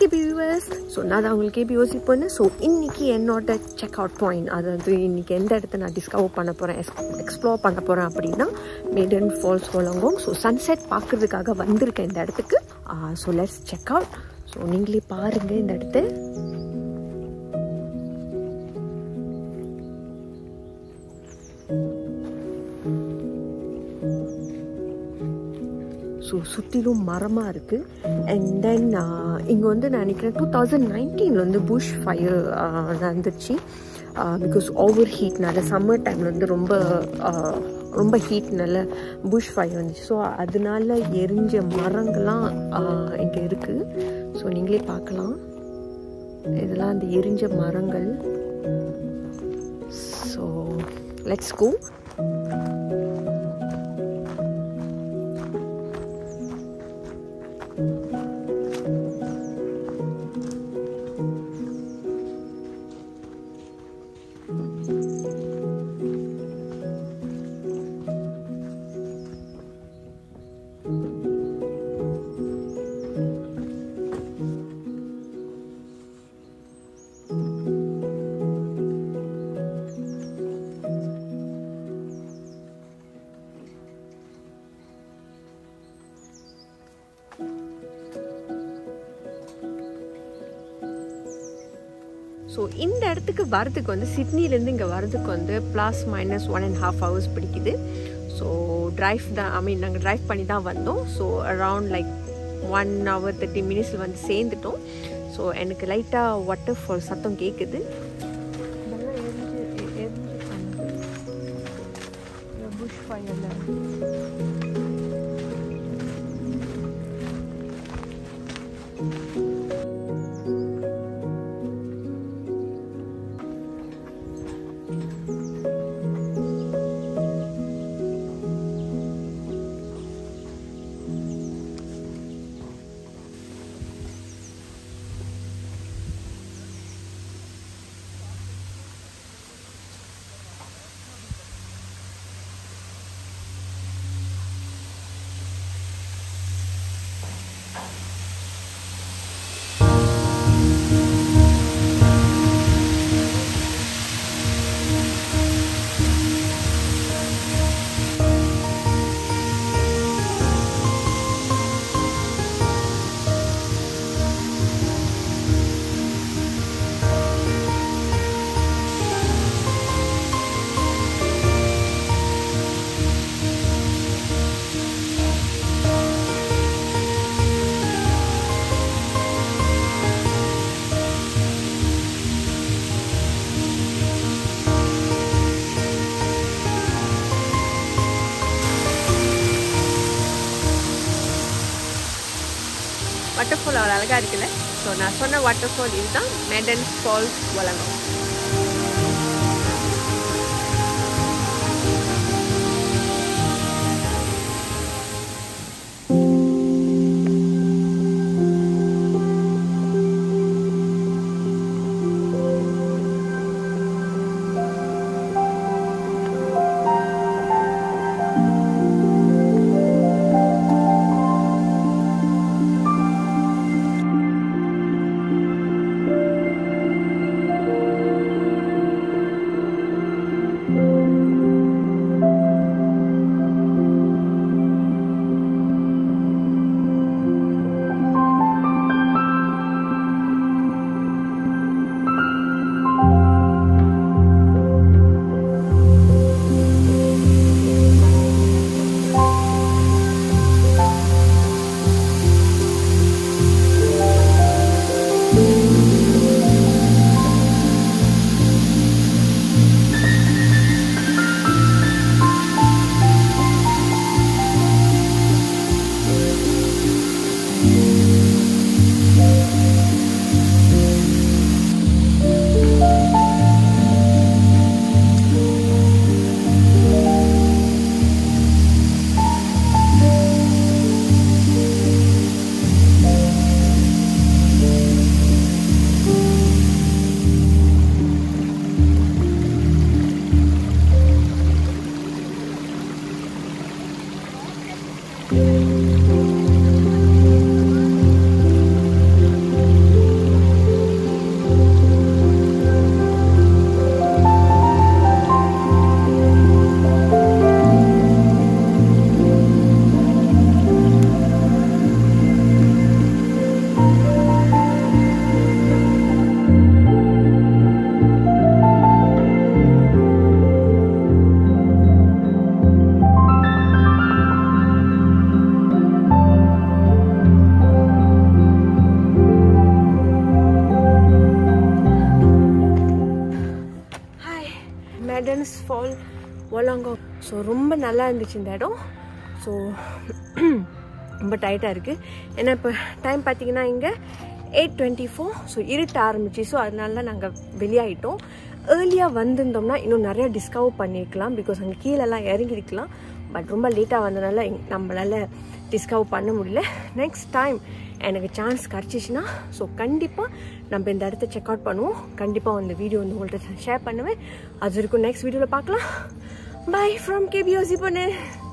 okay viewers so நான் தான் உங்களுக்கு எப்படி யோசிப்பேன்னு ஸோ இன்னைக்கு என்னோட செக் அவுட் பாயிண்ட் அதாவது இன்னைக்கு எந்த இடத்த நான் டிஸ்கவர் பண்ண போகிறேன் எக்ஸ்ப்ளோர் பண்ண போகிறேன் அப்படின்னா Madden Falls Wollongong so sunset பார்க்குறதுக்காக வந்திருக்கேன் இந்த இடத்துக்கு so let's check out so நீங்களே பாருங்கள் இந்த இடத்த ஸோ சுற்றிலும் மரமாக இருக்குது அண்ட் தென் இங்கே வந்து நான் நினைக்கிறேன் டூ தௌசண்ட் நைன்டீனில் வந்து புஷ் ஃபயர் நடந்துச்சு பிகாஸ் ஓவர் ஹீட்னால சம்மர் டைமில் வந்து ரொம்ப ரொம்ப ஹீட்னால புஷ் ஃபயர் வந்துச்சு ஸோ அதனால எரிஞ்ச மரங்கள்லாம் இங்கே இருக்குது ஸோ நீங்களே பார்க்கலாம் இதெல்லாம் அந்த எரிஞ்ச மரங்கள் ஸோ லெட்ஸ் கோ ஸோ இந்த இடத்துக்கு வரதுக்கு வந்து சிட்னிலேருந்து இங்கே வரதுக்கு வந்து plus minus one and half hours பிடிக்குது ஸோ ட்ரைவ் தான் ஐ மீன் நாங்கள் ட்ரைவ் பண்ணி தான் வந்தோம் so around like one hour thirty மினிட்ஸில் வந்து சேர்ந்துட்டோம் ஸோ எனக்கு லைட்டாக வாட்டர் ஃபால் சத்தம் கேட்குது இதெல்லாம் எரிஞ்சு எரிஞ்சு புஷ் ஃபயரில் வாட்டர் ஃபால் அவ்வளோ அழகாக இருக்குல்ல ஸோ நான் சொன்ன வாட்டர் ஃபால் இதுதான் மேடன் ஃபால்ஸ் வழங்கும் மேடன்ஸ் ஃபால் ஒலாங்கோ ஸோ ரொம்ப நல்லா இருந்துச்சு இந்த இடம் ஸோ ரொம்ப டைட்டாக இருக்குது ஏன்னா இப்போ டைம் பார்த்தீங்கன்னா இங்கே எயிட் டுவெண்ட்டி ஃபோர் ஸோ இருட்ட ஆரம்பிச்சு ஸோ அதனால தான் நாங்கள் வெளியாயிட்டோம் ஏர்லியாக வந்திருந்தோம்னா இன்னும் நிறையா டிஸ்கவர் பண்ணியிருக்கலாம் பிகாஸ் அங்கே கீழெல்லாம் இறங்கிருக்கலாம் பட் ரொம்ப லேட்டாக வந்தனால நம்மளால் டிஸ்கவர் பண்ண முடியல நெக்ஸ்ட் டைம் எனக்கு சான்ஸ் கிடச்சிச்சின்னா ஸோ கண்டிப்பாக நம்ம இந்த இடத்த செக் அவுட் பண்ணுவோம் கண்டிப்பாக அந்த வீடியோ வந்து உங்கள்கிட்ட ஷேர் பண்ணுவேன் அது வரைக்கும் நெக்ஸ்ட் வீடியோவில் பார்க்கலாம் பை ஃப்ரம் கேபிஓசி பொண்ணு